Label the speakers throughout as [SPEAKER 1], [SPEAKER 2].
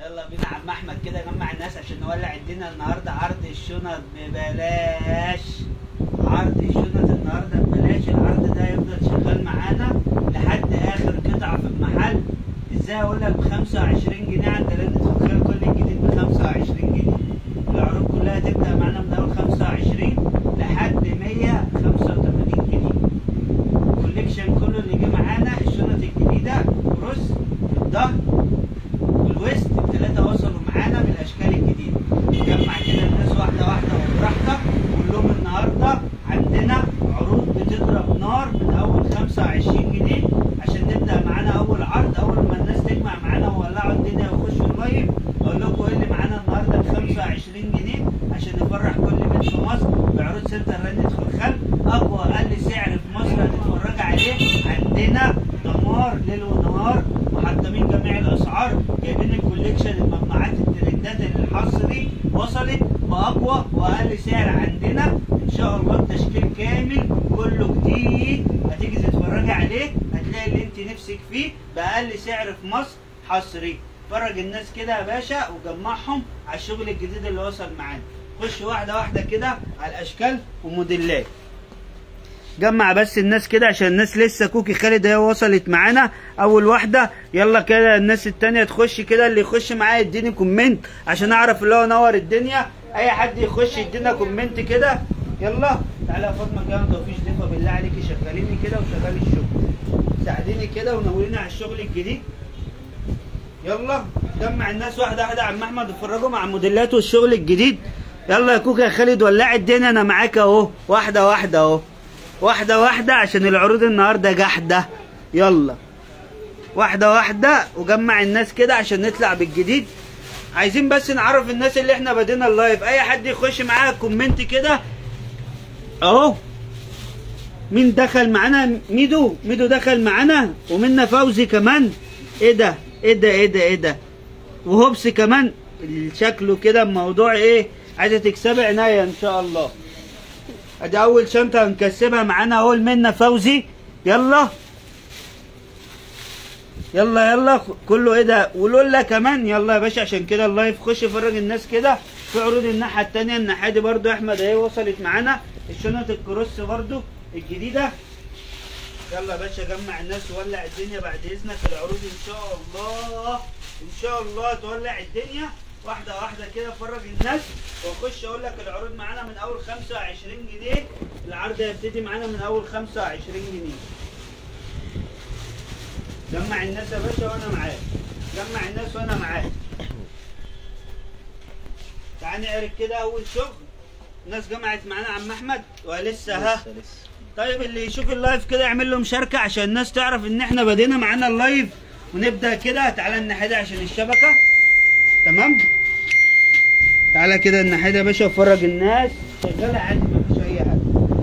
[SPEAKER 1] يلا بينا عم احمد كده جمع الناس عشان نولع الدنيا النهارده عرض الشنط ببلاش عرض الشنط النهارده ببلاش العرض ده يفضل شغال معانا لحد اخر قطعه في المحل ازاي اقول لك ب 25 جنيه عند رنة الخير كل الجديد ب 25 جنيه العروض كلها تبدا معانا من اول 25 لحد 185 جنيه الكوليكشن كله اللي جه معانا الشنط الجديده بروس الظهر والويست الثلاثه وصلوا معانا بالاشكال الجديده جمع كده الناس واحده واحده وبراحتك قول لهم النهارده عندنا عروض بتضرب نار من اول 25 جنيه عشان نبدا معانا اول عرض اول ما الناس تجمع معانا وولعوا الدنيا ويخشوا اللايف اقول لكم ايه اللي معانا النهارده ب 25 جنيه عشان نفرح كل بيت في مصر بعروض سنتر رنة خلخال اقوى اقل سعر في مصر هتتفرج عليه عندنا دمار ليل ونهار محطمين جميع الاسعار جايبين الكوليكشن الممنوعات الترندات الحصري وصلت باقوى واقل سعر عندنا ان شاء الله التشكيل كامل كله جديد هتيجي تتفرجي عليه هتلاقي اللي انت نفسك فيه باقل سعر في مصر حصري فرج الناس كده يا باشا وجمعهم على الشغل الجديد اللي وصل معانا خش واحده واحده كده على الاشكال وموديلات جمع بس الناس كده عشان الناس لسه كوكي خالد هي وصلت معانا اول واحده يلا كده الناس التانية تخش كده اللي يخش معايا يديني كومنت عشان اعرف اللي هو نور الدنيا اي حد يخش يدينا كومنت كده يلا تعالى يا فاطمه كده ما تقفيش ضيفه بالله عليكي شغليني كده وشغلي الشغل ساعديني كده ونوريني على الشغل الجديد يلا جمع الناس واحده واحده عم احمد اتفرجوا مع الموديلات والشغل الجديد يلا يا كوكا يا خالد ولع الدنيا انا معاك اهو واحده واحده اهو واحده واحده عشان العروض النهارده جحده يلا واحده واحده وجمع الناس كده عشان نطلع بالجديد عايزين بس نعرف الناس اللي احنا بدينا اللايف اي حد يخش معاها كومنت كده اهو مين دخل معانا ميدو ميدو دخل معانا ومنا فوزي كمان ايه ده ايه ده ايه ده ايه ده وهوبس كمان شكله كده الموضوع ايه عايزه تكسبي عناية ان شاء الله ادي اول شنطه هنكسبها معانا اهو منا فوزي يلا يلا يلا كله ايه ده ولولا كمان يلا يا باشا عشان كده اللايف خش فرج الناس كده في عروض الناحيه التانية الناحيه دي برضو احمد اهي وصلت معانا الشنط الكروس برضو الجديده يلا يا باشا جمع الناس وولع الدنيا بعد اذنك العروض ان شاء الله ان شاء الله تولع الدنيا واحده واحده كده فرج الناس واخش اقول لك العروض معانا من اول 25 جنيه العرض هيبتدي معانا من اول 25 جنيه جمع الناس يا باشا وانا معاك جمع الناس وانا معاك تعالى نعرف كده اول شغل الناس جمعت معانا عم احمد ولسه ها طيب اللي يشوف اللايف كده يعمل له مشاركه عشان الناس تعرف ان احنا بدينا معانا اللايف ونبدا كده تعالى الناحيه دي عشان الشبكه تمام تعالى كده الناحيه دي يا باشا وفرج الناس شغاله عادي مفيش اي حاجه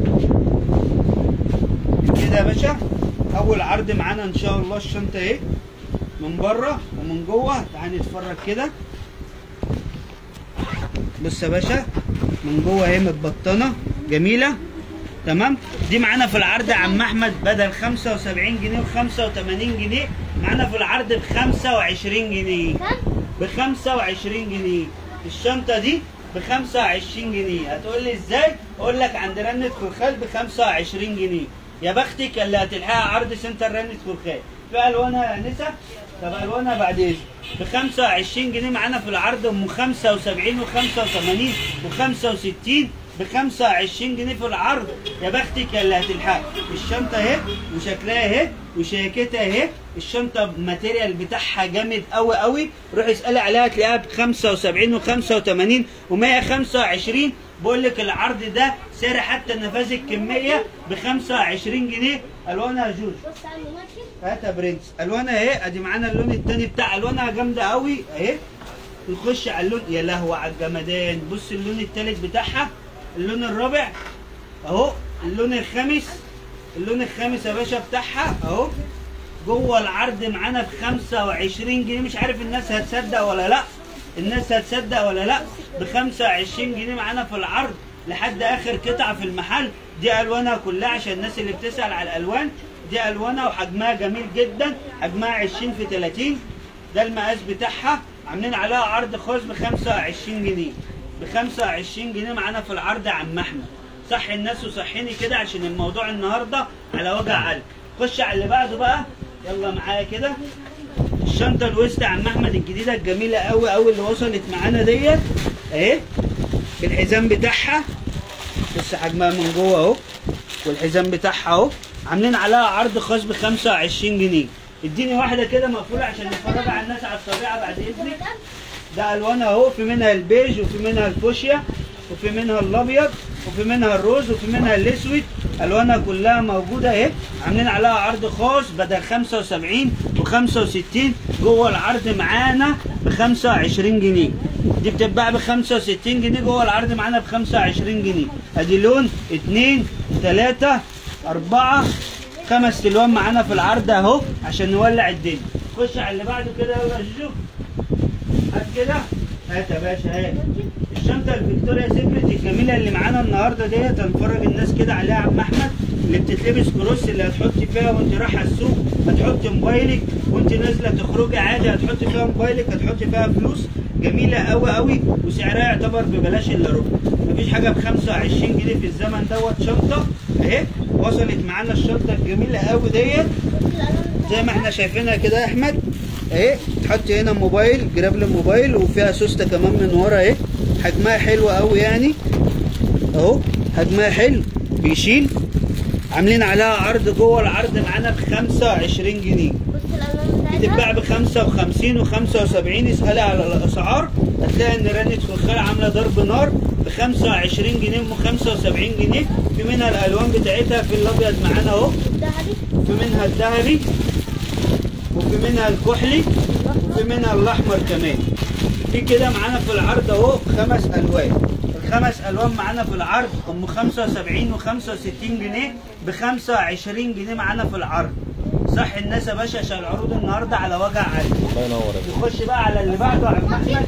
[SPEAKER 1] كده يا باشا اول عرض معانا ان شاء الله الشنطه اهي من بره ومن جوه تعالى نتفرج كده بص يا باشا من جوه اهي متبطنه جميله تمام دي معانا في العرض يا عم احمد بدل 75 جنيه و 85 جنيه معانا في العرض ب 25 جنيه ب 25 جنيه الشنطه دي ب 25 جنيه هتقول لي ازاي اقول لك عند رنة خلخال ب 25 جنيه يا بختك اللي هتلحقها عرض سنتر رنة خلخال في الوانها يا نسا طب الوانها بعد اذنك ب 25 جنيه معانا في العرض ام 75 و 85 و 65 ب 25 جنيه في العرض يا بختك يا اللي هتلحق الشنطه اهي وشكلها اهي وشياكتها اهي الشنطه الماتيريال بتاعها جامد قوي قوي روح اسالي عليها تلاقيها ب 75 و85 و125 بقول لك العرض ده سعر حتى نفاذ الكميه ب 25 جنيه الوانها جوج
[SPEAKER 2] بص على الممثل
[SPEAKER 1] هات يا برنس الوانها اهي ادي معانا اللون التاني بتاع الوانها جامده قوي اهي نخش على اللون يا لهوي على الجمدان بص اللون التالت بتاعها اللون الرابع اهو اللون الخامس اللون الخامس يا باشا بتاعها اهو جوه العرض معانا ب 25 جنيه مش عارف الناس هتصدق ولا لا الناس هتصدق ولا لا ب 25 جنيه معانا في العرض لحد اخر قطعه في المحل دي الوانها كلها عشان الناس اللي بتسال على الالوان دي الوانها وحجمها جميل جدا حجمها 20 في 30 ده المقاس بتاعها عاملين عليها عرض خاص ب 25 جنيه ب 25 جنيه معانا في العرض يا عم احمد صح الناس وصحيني كده عشان الموضوع النهارده على وجع قلب خش على اللي بعده بقى يلا معايا كده الشنطه الوسط يا عم احمد الجديده الجميله قوي قوي اللي وصلت معانا ديت اهي بالحزام بتاعها بص حجمها من جوه اهو والحزام بتاعها اهو عاملين عليها عرض خاص ب 25 جنيه اديني واحده كده مقفوله عشان نتفرج على الناس على الطبيعه بعد اذنك ده الوانها اهو في منها البيج وفي منها الفوشيا وفي منها الابيض وفي منها الروز وفي منها الاسود الوانها كلها موجوده اهي عاملين عليها عرض خاص بدل 75 و65 جوه العرض معانا ب 25 جنيه دي بتتباع ب 65 جنيه جوه العرض معانا ب 25 جنيه ادي لون اتنين تلاته اربعه خمس الوان معانا في العرض اهو عشان نولع الدنيا خش على اللي بعده كده يلا يا جوجو هات كده هات يا باشا هات الشنطه الفيكتوريا سيكريت الجميله اللي معانا النهارده ديت هنفرج الناس كده عليها يا عم احمد اللي بتتلبس كروس اللي هتحطي فيها وانت رايحه السوق هتحطي موبايلك وانت نازله تخرجي عادي هتحطي فيها موبايلك هتحطي فيها فلوس جميله قوي قوي وسعرها يعتبر ببلاش الا ربع مفيش حاجه ب 25 جنيه في الزمن دوت شنطه اهي وصلت معانا الشنطه الجميله قوي ديت زي ما احنا شايفينها كده يا احمد اهي تحط هنا موبايل جراب الموبايل وفيها سوسته كمان من ورا اهي حجمها حلو قوي يعني اهو حجمها حلو بيشيل عاملين عليها عرض جوه العرض معانا ب 25 جنيه
[SPEAKER 2] بص الالوان
[SPEAKER 1] بتتباع
[SPEAKER 2] بتاعتها
[SPEAKER 1] ب 55 و75 اسالي على الاسعار هتلاقي ان رنة فخار عامله ضرب نار ب 25 جنيه و 75 جنيه في منها الالوان بتاعتها في الابيض معانا اهو
[SPEAKER 2] الذهبي
[SPEAKER 1] وفي منها الذهبي وفي منها الكحلي وفي منها الاحمر كمان في كده معانا في العرض اهو خمس الوان الخمس الوان معانا في العرض ام 75 و65 جنيه ب 25 جنيه معانا في العرض صح الناس يا باشا عشان العروض النهارده على وجع عالي
[SPEAKER 3] الله ينور يا باشا
[SPEAKER 1] نخش بقى على اللي بعده يا عم احمد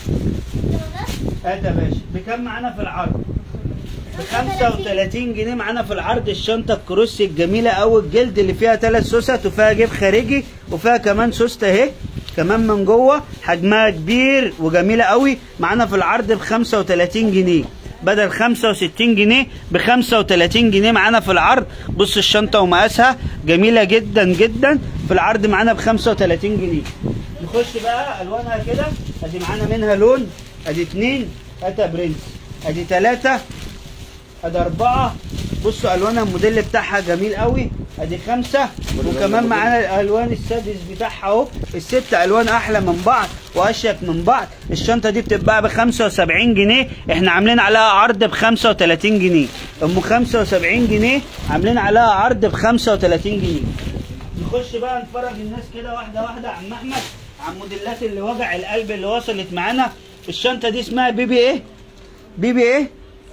[SPEAKER 1] هات يا باشا بكام معانا في العرض ب 35 جنيه معانا في العرض الشنطه الكروسي الجميله قوي الجلد اللي فيها ثلاث سوست وفيها جيب خارجي وفيها كمان سوسته اهي كمان من جوه حجمها كبير وجميله قوي معانا في العرض ب 35 جنيه بدل 65 جنيه ب 35 جنيه معانا في العرض بص الشنطه ومقاسها جميله جدا جدا في العرض معانا ب 35 جنيه نخش بقى الوانها كده ادي معانا منها لون ادي اتنين هاتها برنس ادي تلاته ادي اربعه بصوا الوانها الموديل بتاعها جميل قوي ادي خمسه وكمان معانا الالوان السادس بتاعها اهو الست الوان احلى من بعض واشيك من بعض الشنطه دي بتتباع ب 75 جنيه احنا عاملين عليها عرض ب 35 جنيه ام 75 جنيه عاملين عليها عرض ب 35 جنيه نخش بقى نتفرج الناس كده واحده واحده يا عم احمد عن موديلات اللي وجع القلب اللي وصلت معانا الشنطه دي اسمها بيبي ايه بيبي ايه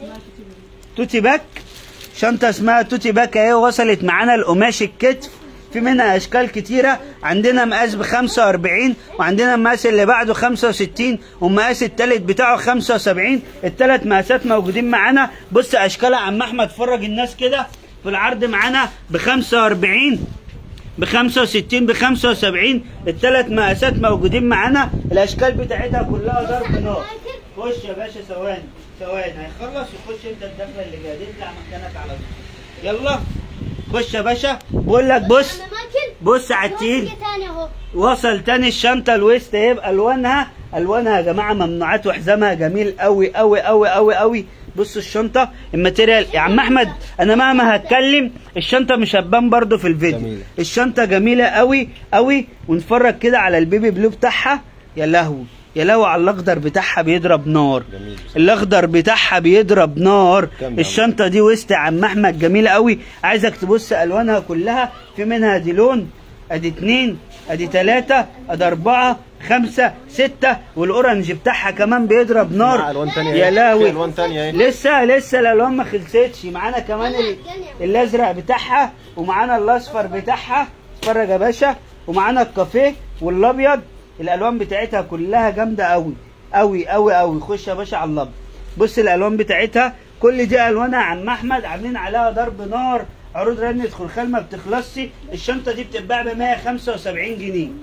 [SPEAKER 1] توتي باك شنطه اسمها توتي باك اهي وصلت معانا القماش الكتف في منها اشكال كتيره عندنا مقاس ب 45 وعندنا المقاس اللي بعده 65 والمقاس التالت بتاعه 75 التلات مقاسات موجودين معانا بص اشكالها عم احمد فرج الناس كده في العرض معانا ب 45 ب 65 ب 75 الثلاث مقاسات موجودين معانا الاشكال بتاعتها كلها ضرب نار خش يا باشا ثواني ثواني هيخلص وخش انت الدخله اللي جايه اطلع مكانك على طول يلا خش يا باشا بقول لك بص
[SPEAKER 2] انا ماكل
[SPEAKER 1] بص على التقيل
[SPEAKER 2] حاجة تانية اهو
[SPEAKER 1] وصل تاني الشنطه الويست اهي بالوانها الوانها يا جماعه ممنوعات وحزامها جميل قوي قوي قوي قوي قوي بص الشنطه الماتيريال يا عم احمد انا مهما هتكلم الشنطه مش هتبان برضو في الفيديو
[SPEAKER 3] جميلة.
[SPEAKER 1] الشنطه جميله قوي قوي ونتفرج كده على البيبي بلو بتاعها يا لهوي يا لهوي على الاخضر بتاعها بيضرب نار
[SPEAKER 3] جميل
[SPEAKER 1] الاخضر بتاعها بيضرب نار
[SPEAKER 3] كم يا
[SPEAKER 1] الشنطه دي وسط يا عم احمد جميله قوي عايزك تبص الوانها كلها في منها دي لون ادي اتنين ادي تلاته ادي اربعه خمسه سته والاورنج بتاعها كمان بيضرب
[SPEAKER 3] مع
[SPEAKER 1] نار
[SPEAKER 3] الوان تانية
[SPEAKER 1] يا
[SPEAKER 3] اهي.
[SPEAKER 1] لهوي
[SPEAKER 3] في الوان تانية اهي
[SPEAKER 1] لسه لسه الالوان ما خلصتش معانا كمان ال- الازرق بتاعها ومعانا الاصفر بتاعها اتفرج يا باشا ومعانا الكافيه والابيض الالوان بتاعتها كلها جامده قوي قوي قوي قوي خش يا باشا على الابيض بص الالوان بتاعتها كل دي الوانها يا عم احمد عاملين عليها ضرب نار عروض رنة خلخال ما بتخلصش الشنطه دي بتتباع ب 175 جنيه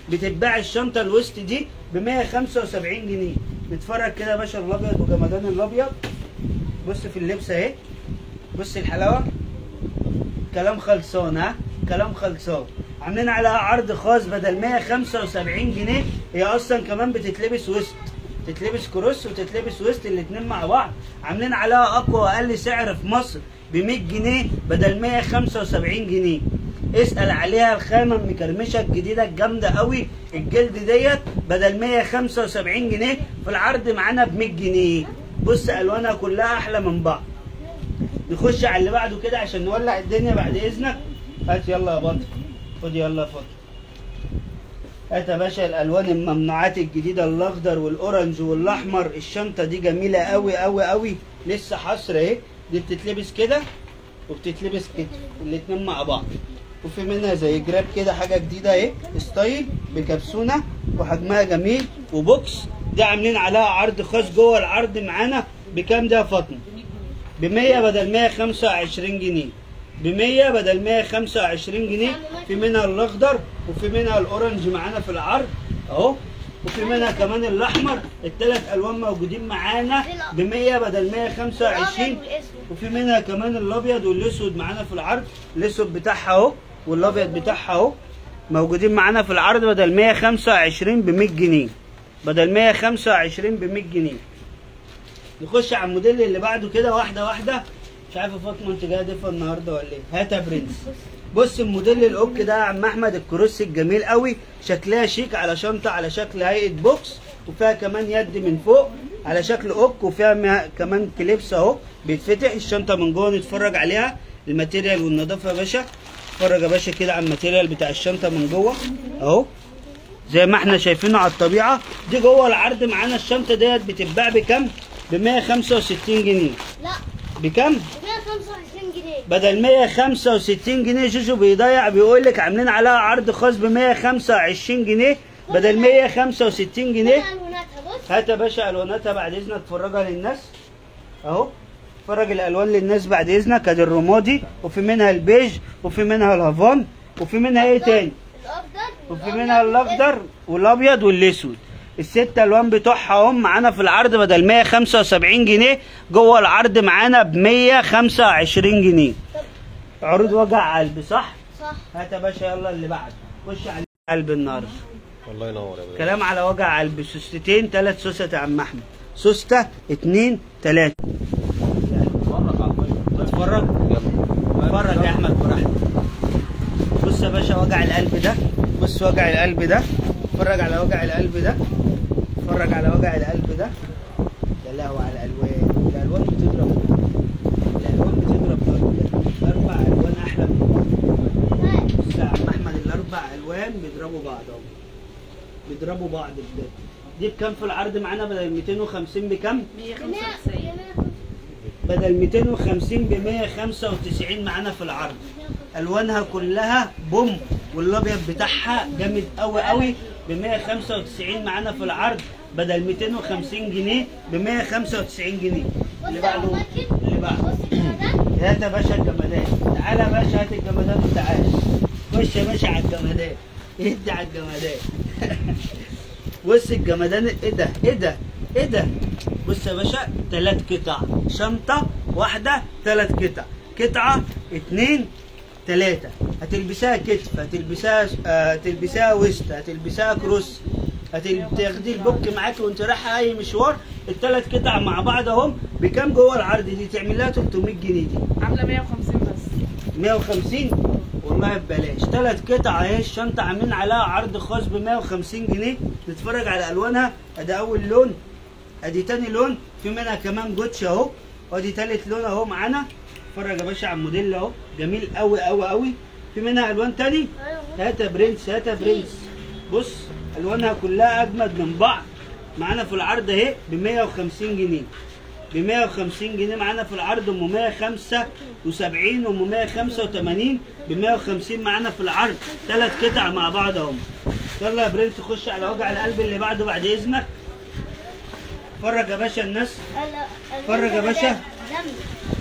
[SPEAKER 1] بتتباع الشنطه الوسط دي ب 175 جنيه نتفرج كده يا باشا الابيض وجمدان الابيض بص في اللبس اهي بص الحلاوه كلام خلصان ها كلام خلصان عاملين عليها عرض خاص بدل 175 جنيه هي اصلا كمان بتتلبس وسط تتلبس كروس وتتلبس وسط الاتنين مع بعض عاملين عليها اقوى واقل سعر في مصر ب 100 جنيه بدل 175 جنيه اسال عليها الخامه المكرمشه الجديده الجامده قوي الجلد ديت بدل 175 جنيه في العرض معانا ب 100 جنيه بص الوانها كلها احلى من بعض نخش على اللي بعده كده عشان نولع الدنيا بعد اذنك هات يلا يا بطل خد يلا يا فاطمه هات يا باشا الالوان الممنوعات الجديده الاخضر والاورنج والاحمر الشنطه دي جميله قوي قوي قوي لسه حصر اهي دي بتتلبس كده وبتتلبس كده الاتنين مع بعض وفي منها زي جراب كده حاجه جديده اهي ستايل بكبسونه وحجمها جميل وبوكس دي عاملين عليها عرض خاص جوه العرض معانا بكام ده يا فاطمه ب 100 بدل 125 جنيه ب 100 بدل 125 جنيه في منها الاخضر وفي منها الاورنج معانا في العرض اهو وفي منها كمان الاحمر الثلاث الوان موجودين معانا ب 100 بدل 125 وفي منها كمان الابيض والاسود معانا في العرض الاسود بتاعها اهو والابيض بتاعها اهو موجودين معانا في العرض بدل 125 ب 100 جنيه بدل 125 ب 100 جنيه نخش على الموديل اللي بعده كده واحده واحده مش عارفه فاطمه انت جايه ضيفه النهارده ولا ايه هات يا برنس بص الموديل الاوك ده يا عم احمد الكروس الجميل قوي شكلها شيك على شنطه على شكل هيئه بوكس وفيها كمان يد من فوق على شكل اوك وفيها مها- كمان كليبس اهو بيتفتح الشنطه من جوه نتفرج عليها الماتيريال والنظافه يا باشا اتفرج يا باشا كده على الماتيريال بتاع الشنطه من جوه اهو زي ما احنا شايفينه على الطبيعه دي جوه العرض معانا الشنطه ديت بتتباع بكام ب 165 جنيه
[SPEAKER 2] لا
[SPEAKER 1] بكام
[SPEAKER 2] 125 جنيه
[SPEAKER 1] بدل 165 جنيه جوجو بيضيع بيقول لك عاملين عليها عرض خاص ب 125 جنيه بدل 165 جنيه
[SPEAKER 2] هنا الواناتها بص
[SPEAKER 1] هات يا باشا الواناتها بعد اذنك فرجها للناس اهو فرج الالوان للناس بعد اذنك ادي الرمادي وفي منها البيج وفي منها الهافان وفي منها ايه تاني
[SPEAKER 2] الاخضر
[SPEAKER 1] وفي منها الاخضر والابيض والاسود الست الوان بتوعها هم معانا في العرض بدل 175 جنيه جوه العرض معانا ب 125 جنيه عروض وجع قلب صح
[SPEAKER 2] صح
[SPEAKER 1] هات يا باشا يلا اللي بعده خش على قلب النهارده
[SPEAKER 3] الله ينور يا باشا
[SPEAKER 1] كلام على وجع قلب سوستتين ثلاث سوست يا عم احمد سوسته اتنين تلاته
[SPEAKER 3] اتفرج على الفيلم
[SPEAKER 1] اتفرج
[SPEAKER 3] يلا
[SPEAKER 1] اتفرج يا احمد براحتك بص يا باشا وجع القلب ده بص وجع القلب ده اتفرج على وجع القلب ده اتفرج على وجع القلب ده يا لهوي على الالوان الالوان بتضرب الالوان بتضرب ضرب. اربع الوان احلى من بعض. بص يا عم احمد الاربع الوان بيضربوا بعض اهو بيضربوا بعض بجد دي بكام في العرض معانا بدل 250 بكام؟ بدل 250 ب 195 معانا في العرض الوانها كلها بوم والابيض بتاعها جامد قوي قوي ب 195 معانا في العرض بدل 250 جنيه ب 195 جنيه اللي بعده اللي بعده
[SPEAKER 2] بص الجمدان
[SPEAKER 1] هات يا باشا الجمدان تعالى يا باشا هات الجمدان وتعالى خش يا باشا على الجمدان ادي على الجمدان بص الجمدان ايه ده ايه ده ايه ده بص يا باشا ثلاث قطع شنطة واحدة ثلاث قطع قطعة اتنين ثلاثة هتلبسها كتف هتلبسها آه، هتلبسها وسط هتلبسها كروس هتاخدي البوك معاك وانت رايحه اي مشوار الثلاث قطع مع بعض اهم بكام جوه العرض دي تعمل لها 300 جنيه دي
[SPEAKER 4] عامله 150 بس
[SPEAKER 1] 150 والله ببلاش ثلاث قطع اهي الشنطه عاملين عليها عرض خاص ب 150 جنيه نتفرج على الوانها ادي اول لون ادي تاني لون في منها كمان جوتش اهو وادي تالت لون اهو معانا اتفرج يا باشا على الموديل اهو جميل قوي قوي قوي في منها الوان تاني هات يا برنس هات يا برنس بص الوانها كلها اجمد من بعض معانا في العرض اهي ب 150 جنيه ب 150 جنيه معانا في العرض ام 175 وام 185 ب 150 معانا في العرض ثلاث قطع مع بعض اهم يلا يا برنس خش على وجع القلب اللي بعده بعد اذنك اتفرج يا باشا الناس اتفرج يا باشا.
[SPEAKER 2] دم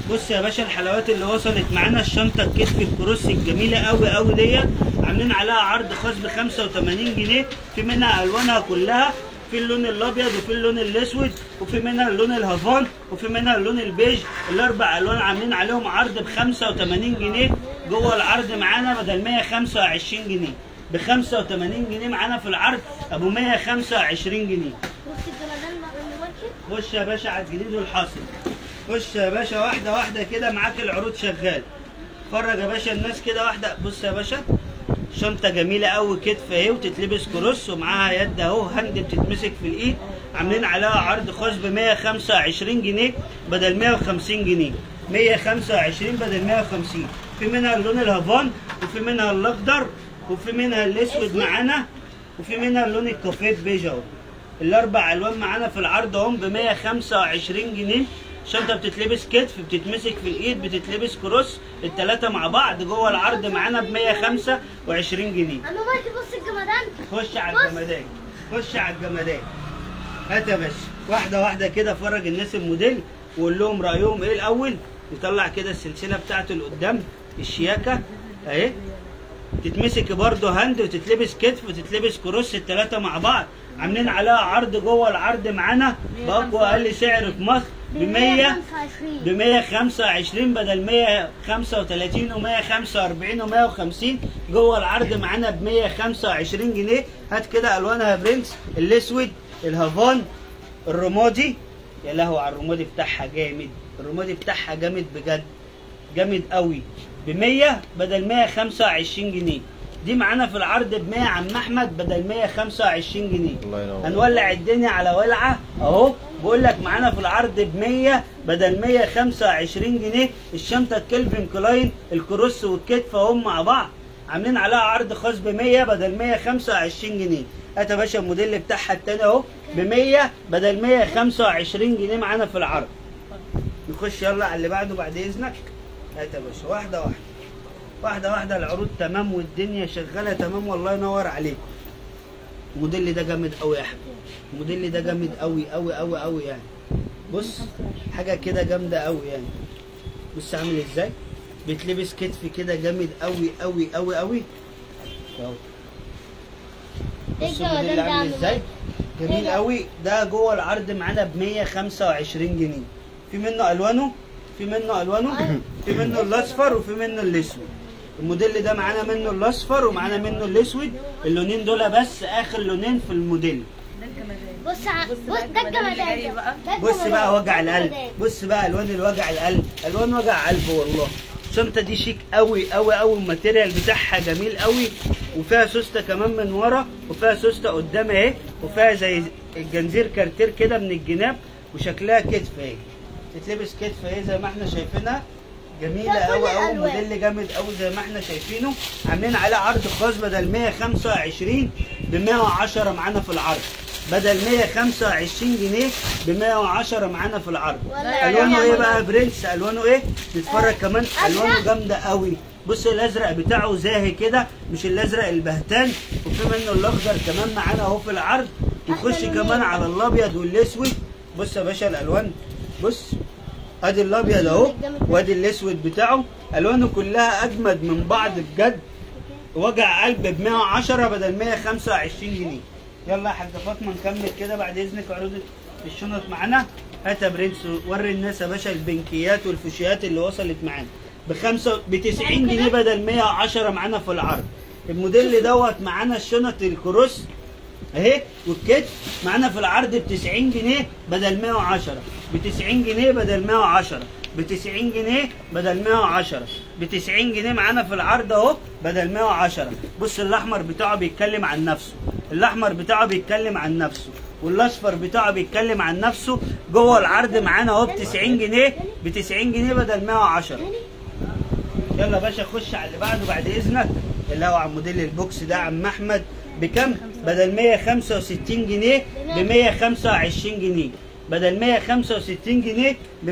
[SPEAKER 1] بص يا باشا الحلويات اللي وصلت معانا الشنطه الكتف الكروس الجميله قوي قوي ديت عاملين عليها عرض خاص ب 85 جنيه في منها الوانها كلها في اللون الابيض وفي اللون الاسود وفي منها اللون الهافان وفي منها اللون البيج الاربع الوان عاملين عليهم عرض ب 85 جنيه جوه العرض معانا بدل 125 جنيه ب 85 جنيه معانا في العرض ابو 125 جنيه
[SPEAKER 2] بص الجمدان مع الماركت
[SPEAKER 1] خش يا باشا على الجديد والحاصل خش يا باشا واحده واحده كده معاك العروض شغال اتفرج يا باشا الناس كده واحده بص يا باشا شنطه جميله قوي كتف اهي وتتلبس كروس ومعاها يد اهو هند بتتمسك في الايد عاملين عليها عرض خاص ب 125 جنيه بدل 150 جنيه 125 بدل 150 في منها اللون الهافان وفي منها الاخضر وفي منها الاسود معانا وفي منها اللون الكافيه بيج اهو الاربع الوان معانا في العرض اهم ب 125 جنيه شنطه بتتلبس كتف بتتمسك في الايد بتتلبس كروس الثلاثه مع بعض جوه العرض معانا ب 125 جنيه
[SPEAKER 2] عم ماركت بص الجمدان
[SPEAKER 1] خش على الجمدان خش على الجمدان هات يا باشا واحده واحده كده فرج الناس الموديل وقول لهم رايهم ايه الاول نطلع كده السلسله بتاعته لقدام الشياكه اهي تتمسك برضه هاند وتتلبس كتف وتتلبس كروس الثلاثه مع بعض عاملين عليها عرض جوه العرض معانا باقوى اقل سعر في مصر ب 100 ب 125 بدل 135 و145 و150 جوه العرض معانا ب 125 جنيه هات كده الوانها يا برنس الاسود الهافان الرمادي يا لهوي على الرمادي بتاعها جامد الرمادي بتاعها جامد بجد جامد قوي ب 100 بدل 125 جنيه دي معانا في العرض ب 100 عم احمد بدل 125 جنيه
[SPEAKER 3] الله ينور.
[SPEAKER 1] هنولع الدنيا على ولعه اهو بقول لك معانا في العرض ب 100 بدل 125 جنيه الشنطه كيلفين كلاين الكروس والكتف اهم مع بعض عاملين عليها عرض خاص ب 100 بدل 125 جنيه هات يا باشا الموديل بتاعها التاني اهو ب 100 بدل 125 جنيه معانا في العرض نخش يلا على اللي بعده بعد اذنك هات يا باشا واحده واحده واحده واحده العروض تمام والدنيا شغاله تمام والله ينور عليكم الموديل ده جامد قوي يا احمد الموديل ده جامد قوي قوي قوي قوي يعني بص حاجه كده جامده قوي يعني بص عامل ازاي بيتلبس كتف كده جامد قوي قوي قوي قوي اهو
[SPEAKER 2] ايه
[SPEAKER 1] بص
[SPEAKER 2] الجمدان
[SPEAKER 1] الموديل
[SPEAKER 2] ده يا
[SPEAKER 1] عامل
[SPEAKER 2] عم
[SPEAKER 1] ازاي
[SPEAKER 2] إيه
[SPEAKER 1] جميل
[SPEAKER 2] ده؟
[SPEAKER 1] قوي ده جوه العرض معانا ب 125 جنيه في منه الوانه في منه الوانه في منه الاصفر وفي منه الاسود الموديل ده معانا منه الاصفر ومعانا منه الاسود اللونين دول بس اخر لونين في الموديل
[SPEAKER 4] ده الجمدان
[SPEAKER 2] بص ع-
[SPEAKER 4] بص
[SPEAKER 2] بص
[SPEAKER 4] بقى
[SPEAKER 2] ده
[SPEAKER 4] الجمدان
[SPEAKER 2] الجمدان
[SPEAKER 4] اللي جاي
[SPEAKER 2] ده.
[SPEAKER 4] بقى.
[SPEAKER 2] ده
[SPEAKER 1] بص
[SPEAKER 2] الجمدان.
[SPEAKER 1] بقى وجع
[SPEAKER 2] ده
[SPEAKER 1] القلب
[SPEAKER 2] الجمدان.
[SPEAKER 1] بص بقى الوان الوجع القلب الوان وجع قلب والله الشنطه دي شيك قوي قوي قوي الماتيريال بتاعها جميل قوي وفيها سوسته كمان من ورا وفيها سوسته قدام اهي وفيها زي الجنزير كارتير كده من الجناب وشكلها كتف اهي تتلبس كتف اهي زي ما احنا شايفينها جميله
[SPEAKER 2] ده كل
[SPEAKER 1] قوي قوي
[SPEAKER 2] الألوان.
[SPEAKER 1] موديل جامد قوي زي ما احنا شايفينه عاملين عليه عرض خاص بدل 125 ب 110 معانا في العرض بدل 125 جنيه ب 110 معانا في العرض
[SPEAKER 2] ولا
[SPEAKER 1] الوانه
[SPEAKER 2] يعني
[SPEAKER 1] ايه بقى يا برنس الوانه ايه نتفرج كمان
[SPEAKER 2] أزرق.
[SPEAKER 1] الوانه جامده قوي بص الازرق بتاعه زاهي كده مش الازرق البهتان وفي منه الاخضر كمان معانا اهو في العرض وخش
[SPEAKER 2] أحلى
[SPEAKER 1] كمان
[SPEAKER 2] لونين.
[SPEAKER 1] على الابيض والاسود بص يا باشا الالوان بص ادي الابيض اهو وادي الاسود بتاعه الوانه كلها اجمد من بعض بجد وجع قلب ب 110 بدل 125 جنيه يلا يا حاجه فاطمه نكمل كده بعد اذنك عروض الشنط معانا هات يا برنس وري الناس يا باشا البنكيات والفوشيات اللي وصلت معانا بخمسة ب 90 جنيه بدل 110 معانا في العرض الموديل دوت معانا الشنط الكروس اهي والكتف معانا في العرض ب 90 جنيه بدل 110 ب 90 جنيه بدل 110 ب 90 جنيه بدل 110 ب 90 جنيه معانا في العرض اهو بدل 110 بص الاحمر بتاعه بيتكلم عن نفسه الاحمر بتاعه بيتكلم عن نفسه والاصفر بتاعه بيتكلم عن نفسه جوه العرض معانا اهو ب 90 جنيه ب 90 جنيه بدل 110 يلا يا باشا خش على اللي بعده بعد اذنك اللي هو عن موديل البوكس ده عم احمد بكم بدل 165 جنيه ب 125 جنيه بدل 165 جنيه ب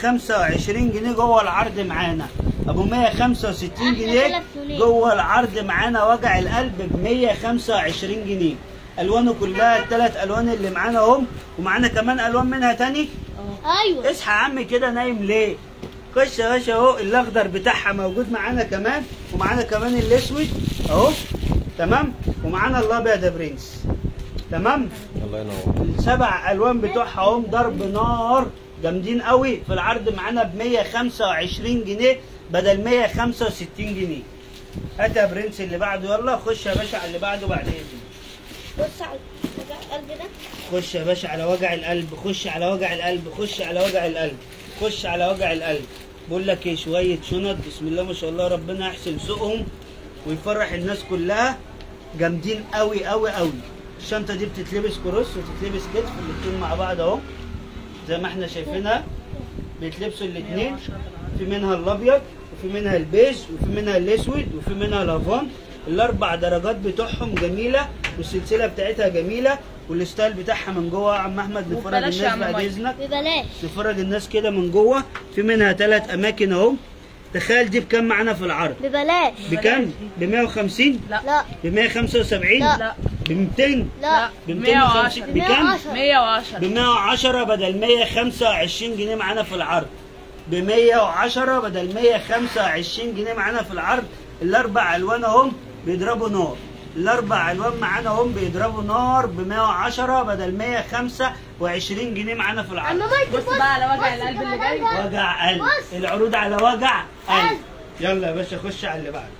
[SPEAKER 1] 125 جنيه جوه العرض معانا ابو 165 جنيه جوه العرض معانا وجع القلب ب 125 جنيه الوانه كلها الثلاث الوان اللي معانا اهم ومعانا كمان الوان منها تاني
[SPEAKER 2] ايوه
[SPEAKER 1] اصحى يا عم كده نايم ليه خش يا باشا اهو الاخضر بتاعها موجود معانا كمان ومعانا كمان الاسود اهو تمام ومعانا الابيض يا برنس تمام
[SPEAKER 3] الله ينور
[SPEAKER 1] السبع الوان بتوعها هم ضرب نار جامدين قوي في العرض معانا ب 125 جنيه بدل 165 جنيه هات يا برنس اللي بعده يلا خش يا باشا على اللي بعده بعد اذنك
[SPEAKER 2] بص على وجع القلب ده
[SPEAKER 1] خش يا باشا على وجع القلب خش على وجع القلب خش على وجع القلب خش على وجع القلب بقول لك ايه شويه شنط بسم الله ما شاء الله ربنا يحسن سوقهم ويفرح الناس كلها جامدين قوي قوي قوي الشنطه دي بتتلبس كروس وتتلبس كتف الاتنين مع بعض اهو زي ما احنا شايفينها بيتلبسوا الاتنين في منها الابيض وفي منها البيج وفي منها الاسود وفي منها الافون الاربع درجات بتوعهم جميله والسلسله بتاعتها جميله والستايل بتاعها من جوه يا عم احمد نفرج
[SPEAKER 4] وببلاش يا
[SPEAKER 1] الناس
[SPEAKER 4] عم
[SPEAKER 1] بعد
[SPEAKER 4] مايك.
[SPEAKER 1] اذنك
[SPEAKER 2] ببلاش
[SPEAKER 1] نفرج الناس كده من جوه في منها ثلاث اماكن اهو تخيل دي بكام معانا في العرض
[SPEAKER 2] ببلاش
[SPEAKER 1] بكام ب 150
[SPEAKER 4] لا
[SPEAKER 2] لا
[SPEAKER 1] ب 175
[SPEAKER 2] لا.
[SPEAKER 4] لا
[SPEAKER 1] ب 200
[SPEAKER 2] لا
[SPEAKER 1] ب 250
[SPEAKER 4] 110.
[SPEAKER 1] بكام
[SPEAKER 2] 110.
[SPEAKER 4] 110
[SPEAKER 1] ب 110 بدل 125 جنيه معانا في العرض ب 110 بدل 125 جنيه معانا في العرض الاربع الوان اهم بيضربوا نار الاربع الوان معانا اهم بيضربوا نار ب 110 بدل 125 جنيه معانا في
[SPEAKER 2] عم
[SPEAKER 1] العرض
[SPEAKER 2] مايك
[SPEAKER 4] بص بقى على وجع القلب اللي جاي.
[SPEAKER 1] وجع قلب
[SPEAKER 2] بص.
[SPEAKER 1] العروض على وجع قلب
[SPEAKER 2] قلب.
[SPEAKER 1] يلا يا باشا خش على اللي بعده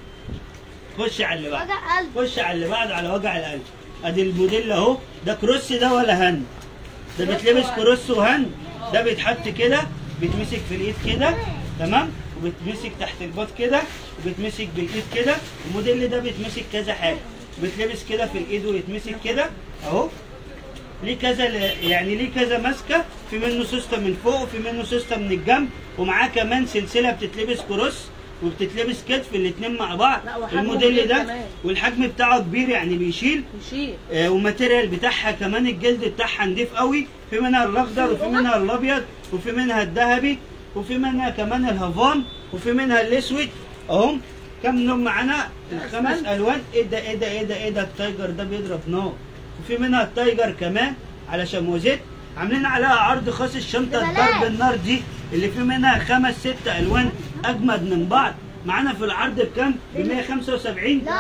[SPEAKER 1] خش على اللي بعده
[SPEAKER 2] وجع قلب
[SPEAKER 1] خش على اللي بعده على وجع القلب ادي الموديل اهو ده كروس ده ولا هن ده بيتلبس كروس وهن ده بيتحط كده بيتمسك في الايد كده تمام وبيتمسك تحت الباط كده وبيتمسك بالايد كده الموديل ده بيتمسك كذا حاجه بيتلبس كده في الايد ويتمسك كده اهو ليه كذا يعني ليه كذا ماسكه في منه سوسته من فوق وفي منه سوسته من الجنب ومعاه كمان سلسله بتتلبس كروس وبتتلبس كتف الاثنين مع بعض
[SPEAKER 4] لا، وحجمه
[SPEAKER 1] الموديل
[SPEAKER 4] كبير
[SPEAKER 1] ده
[SPEAKER 4] كمان.
[SPEAKER 1] والحجم بتاعه كبير يعني بيشيل
[SPEAKER 4] يشيل
[SPEAKER 1] آه، وماتيريال بتاعها كمان الجلد بتاعها نضيف قوي في منها الاخضر وفي منها الابيض وفي منها الذهبي وفي منها كمان الهافان وفي منها الاسود اهم كم لون معانا الخمس الوان ايه ده ايه ده ايه ده ايه ده التايجر ده بيضرب نار وفي منها التايجر كمان على شموزيت عاملين عليها عرض خاص الشنطه
[SPEAKER 2] ببلاش.
[SPEAKER 1] ضرب النار دي اللي في منها خمس ست الوان اجمد من بعض معانا في العرض بكام؟ ب 175
[SPEAKER 2] لا.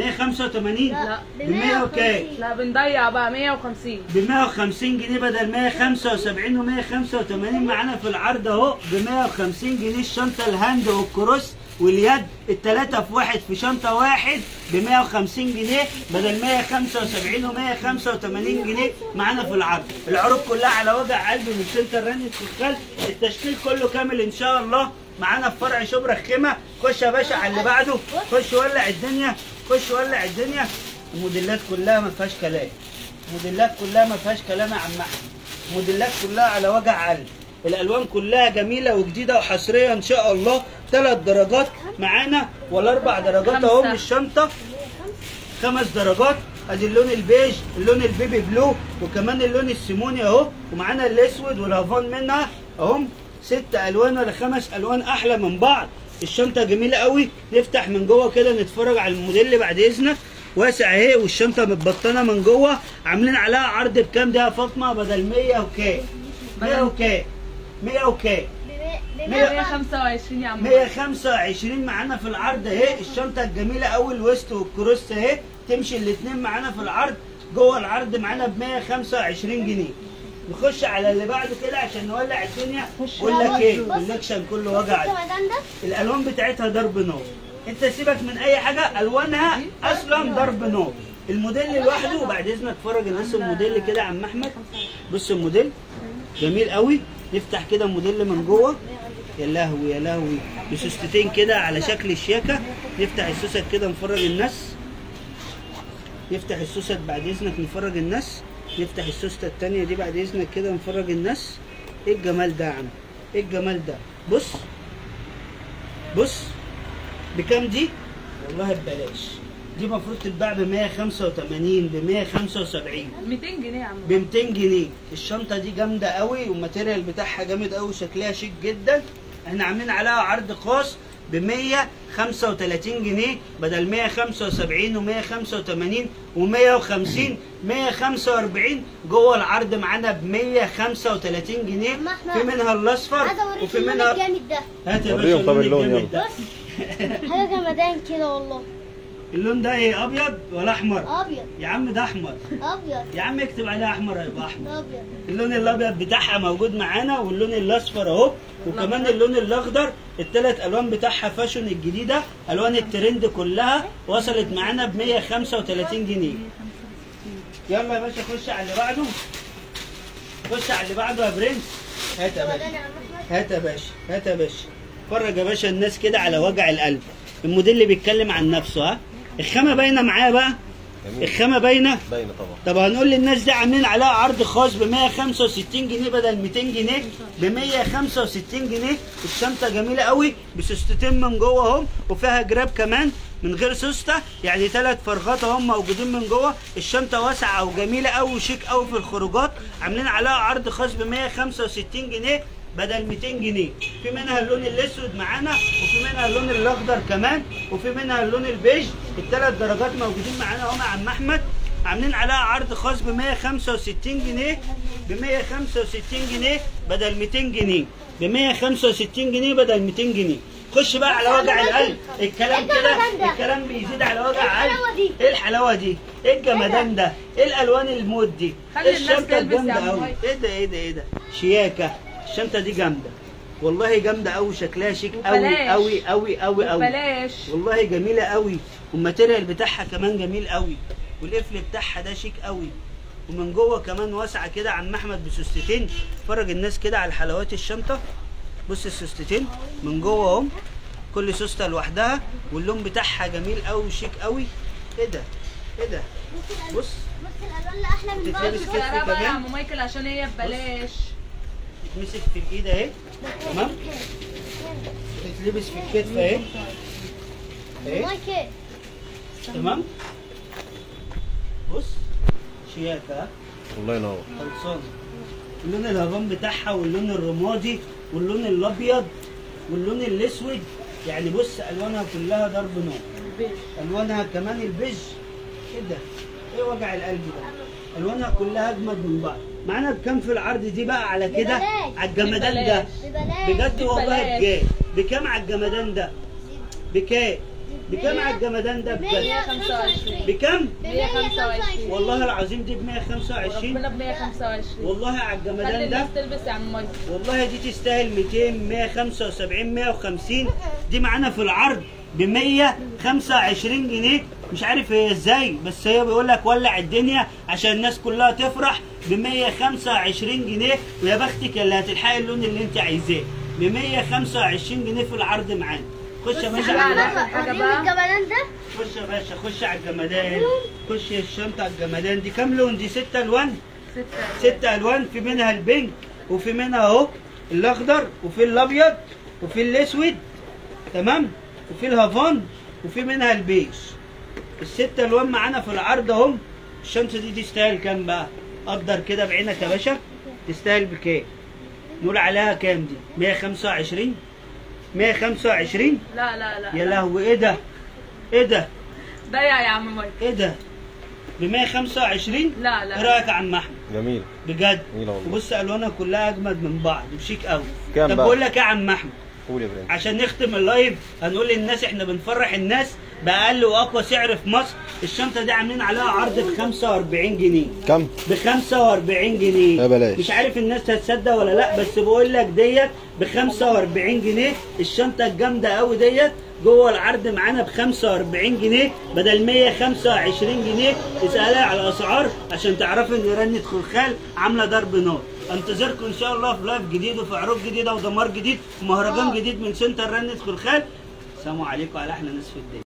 [SPEAKER 1] 185
[SPEAKER 2] لا
[SPEAKER 1] ب 100 وكام؟
[SPEAKER 4] لا بنضيع بقى 150
[SPEAKER 1] ب 150 جنيه بدل 175 و 185 معانا في العرض اهو ب 150 جنيه الشنطه الهاند والكروس واليد الثلاثه في واحد في شنطه واحد ب 150 جنيه بدل 175 و 185 جنيه معانا في العرض العروض كلها على وجع قلب من سنتر راني الخلف التشكيل كله كامل ان شاء الله معانا في فرع شبرا الخيمه خش يا باشا على اللي بعده خش ولع الدنيا خش ولع الدنيا الموديلات كلها ما فيهاش كلام موديلات كلها ما فيهاش كلام يا عم احمد موديلات كلها على وجع قلب الالوان كلها جميله وجديده وحصريه ان شاء الله ثلاث درجات معانا ولا اربع درجات اهو من
[SPEAKER 4] خمسة.
[SPEAKER 1] الشنطه خمس درجات ادي اللون البيج اللون البيبي بلو وكمان اللون السيموني اهو ومعانا الاسود والهافان منها اهم ست الوان ولا خمس الوان احلى من بعض الشنطه جميله قوي نفتح من جوه كده نتفرج على الموديل بعد اذنك واسع اهي والشنطه متبطنه من جوه عاملين عليها عرض بكام ده يا فاطمه بدل 100 وكام 100 وكام 100 وكام
[SPEAKER 2] ب- ب-
[SPEAKER 4] 125 يا عم
[SPEAKER 1] 125 معانا في العرض اهي الشنطه الجميله قوي الويست والكروس اهي تمشي الاثنين معانا في العرض جوه العرض معانا ب 125 جنيه نخش على اللي بعده كده عشان نولع الدنيا بقول لك ايه
[SPEAKER 2] بص.
[SPEAKER 1] الكولكشن كله وجع
[SPEAKER 2] الجمدان ده
[SPEAKER 1] الالوان بتاعتها ضرب نار انت سيبك من اي حاجه الوانها اصلا ضرب نار الموديل لوحده وبعد اذنك اتفرج الناس الموديل كده يا عم احمد بص الموديل جميل قوي نفتح كده الموديل من جوه يا لهوي يا لهوي بسوستتين كده على شكل الشياكه نفتح السوست كده نفرج الناس نفتح السوست بعد اذنك نفرج الناس نفتح السوسته التانية دي بعد اذنك كده نفرج الناس ايه الجمال ده يا عم ايه الجمال ده بص بص بكام دي؟ والله ببلاش دي المفروض تتباع ب 185 ب 175
[SPEAKER 4] 200 جنيه يا عم
[SPEAKER 1] ب 200 جنيه الشنطه دي جامده قوي والماتيريال بتاعها جامد قوي شكلها شيك جدا احنا عاملين عليها عرض خاص ب 135 جنيه بدل 175 و185 و150 145 جوه العرض معانا ب 135 جنيه
[SPEAKER 2] أما إحنا-
[SPEAKER 1] في منها الاصفر
[SPEAKER 2] عايز اوريك
[SPEAKER 1] وفي
[SPEAKER 2] اللون
[SPEAKER 1] منها
[SPEAKER 2] الجامد ده
[SPEAKER 1] هات يا باشا
[SPEAKER 3] وريهم طب
[SPEAKER 1] اللون
[SPEAKER 3] اللون
[SPEAKER 1] الجامد ده
[SPEAKER 2] بص حاجه جمدان كده والله
[SPEAKER 1] اللون ده ايه ابيض ولا احمر
[SPEAKER 2] ابيض
[SPEAKER 1] يا عم ده احمر
[SPEAKER 2] ابيض
[SPEAKER 1] يا عم اكتب عليه احمر هيبقى احمر
[SPEAKER 2] ابيض
[SPEAKER 1] اللون الابيض بتاعها موجود معانا واللون الاصفر اهو وكمان اللون الاخضر الثلاث الوان بتاعها فاشون الجديده الوان الترند كلها وصلت معانا ب 135 جنيه يلا يا باشا خش على اللي بعده خش على اللي بعده يا برنس هات يا باشا
[SPEAKER 2] جمدان يا عم احمد
[SPEAKER 1] هات يا باشا هات يا باشا فرج يا باشا الناس كده على وجع القلب الموديل اللي بيتكلم عن نفسه ها الخامه باينه معايا بقى
[SPEAKER 3] جميل
[SPEAKER 1] الخامه باينه
[SPEAKER 3] باينه طبعا
[SPEAKER 1] طب هنقول للناس دي عاملين عليها عرض خاص ب 165 جنيه بدل 200 جنيه ب 165 جنيه الشنطه جميله قوي بسوستتين من جوه اهم وفيها جراب كمان من غير سوسته يعني ثلاث فرغات اهم موجودين من جوه الشنطه واسعه وجميله قوي وشيك قوي في الخروجات عاملين عليها عرض خاص ب 165 جنيه بدل 200 جنيه في منها اللون الاسود معانا وفي منها اللون الاخضر كمان وفي منها اللون البيج الثلاث درجات موجودين معانا اهو مع عم احمد عاملين عليها عرض خاص ب 165 جنيه ب 165 جنيه بدل 200 جنيه ب 165 جنيه بدل 200 جنيه خش بقى على وجع القلب الكلام كده الكلام بيزيد على وجع القلب
[SPEAKER 2] الحلاوة دي؟
[SPEAKER 1] ايه الحلاوه دي ايه الجمدان ده ايه الالوان الموت دي
[SPEAKER 4] خلي
[SPEAKER 1] ايه
[SPEAKER 4] الناس
[SPEAKER 1] الشنطه
[SPEAKER 4] تلبس يا
[SPEAKER 1] الجامده
[SPEAKER 4] عم
[SPEAKER 1] قوي
[SPEAKER 4] مايك.
[SPEAKER 1] ايه ده ايه ده ايه ده شياكه الشنطه دي جامده والله جامده قوي شكلها شيك قوي
[SPEAKER 4] وبلاش.
[SPEAKER 1] قوي قوي قوي قوي
[SPEAKER 4] بلاش
[SPEAKER 1] والله جميله قوي والماتيريال بتاعها كمان جميل قوي والقفل بتاعها ده شيك قوي ومن جوه كمان واسعه كده عم احمد بسوستتين فرج الناس كده على حلاوات الشنطه بص السوستتين من جوه اهم كل سوسته لوحدها واللون بتاعها جميل قوي وشيك قوي ايه ده ايه ده
[SPEAKER 2] بص الألوان-
[SPEAKER 1] بص
[SPEAKER 2] بص الالوان اللي احلى من بعض
[SPEAKER 1] تتلبس
[SPEAKER 4] بص
[SPEAKER 1] كده
[SPEAKER 4] سعرها بقى يا
[SPEAKER 1] كمان.
[SPEAKER 4] عم مايكل عشان هي ببلاش
[SPEAKER 1] تتمسك في الايد اهي تمام تتلبس في الكتف اهي اهي
[SPEAKER 2] مايكل
[SPEAKER 1] تمام بص شياكه ها؟
[SPEAKER 3] الله ينور
[SPEAKER 1] خلصانه اللون الهبان بتاعها واللون الرمادي واللون الابيض واللون الاسود يعني بص الوانها كلها ضرب نار الوانها كمان البيج ايه ده ايه وجع القلب ده الوانها كلها اجمد من بعض معانا بكام في العرض دي بقى على كده
[SPEAKER 2] ببلاش.
[SPEAKER 1] على الجمدان ده
[SPEAKER 2] ببلاش
[SPEAKER 1] بجد والله
[SPEAKER 4] ببلاش.
[SPEAKER 1] بكام بكام على الجمدان ده بكام بكام على الجمدان ده بجد
[SPEAKER 2] 125
[SPEAKER 1] بكام
[SPEAKER 2] 125
[SPEAKER 1] والله العظيم دي ب 125
[SPEAKER 4] ربنا ب 125
[SPEAKER 1] والله على
[SPEAKER 4] خلي
[SPEAKER 1] الجمدان ده
[SPEAKER 4] الناس تلبس يا عم مايكل
[SPEAKER 1] والله دي تستاهل 200 175 150 دي معانا في العرض ب 125 جنيه مش عارف هي ازاي بس هي بيقول لك ولع الدنيا عشان الناس كلها تفرح ب 125 جنيه ويا بختك اللي هتلحقي اللون اللي انت عايزاه ب 125 جنيه في العرض معانا خش يا باشا على
[SPEAKER 4] بقى.
[SPEAKER 1] الجمدان.
[SPEAKER 4] حاجة
[SPEAKER 2] وريني
[SPEAKER 4] بقى.
[SPEAKER 2] الجمدان ده
[SPEAKER 1] خش يا باشا خش على الجمدان خش الشنطه على الجمدان دي كام لون دي ست الوان
[SPEAKER 4] ستة
[SPEAKER 1] ست الوان في منها البينك وفي منها اهو الاخضر وفي الابيض وفي الاسود تمام وفي الهافان وفي منها البيج الست الوان معانا في العرض اهم الشمس دي تستاهل كام بقى قدر كده بعينك يا باشا تستاهل بكام نقول عليها كام دي 125 125
[SPEAKER 4] لا لا لا
[SPEAKER 1] يا لهوي ايه ده ايه ده
[SPEAKER 4] ضيع يا عم مايكل
[SPEAKER 1] ايه ده ب 125
[SPEAKER 4] لا لا
[SPEAKER 1] ايه رايك يا عم احمد
[SPEAKER 3] جميل
[SPEAKER 1] بجد
[SPEAKER 3] جميلة والله.
[SPEAKER 1] وبص الوانها كلها اجمد من بعض وشيك قوي
[SPEAKER 3] كام
[SPEAKER 1] طب
[SPEAKER 3] بقى؟
[SPEAKER 1] بقول لك ايه يا عم احمد
[SPEAKER 3] قول يا برنس
[SPEAKER 1] عشان نختم اللايف هنقول للناس احنا بنفرح الناس باقل واقوى سعر في مصر الشنطه دي عاملين عليها عرض ب 45 جنيه
[SPEAKER 3] كم
[SPEAKER 1] ب 45 جنيه
[SPEAKER 3] يا بلاش.
[SPEAKER 1] مش عارف الناس هتصدق ولا لا بس بقول لك ديت ب 45 جنيه الشنطه الجامده قوي ديت جوه العرض معانا ب 45 جنيه بدل 125 جنيه اسالها على الاسعار عشان تعرفوا ان رنة خلخال عامله ضرب نار انتظركم ان شاء الله في لايف جديد وفي عروض جديده ودمار جديد ومهرجان جديد من سنتر رنة خلخال السلام عليكم على احلى ناس في الدنيا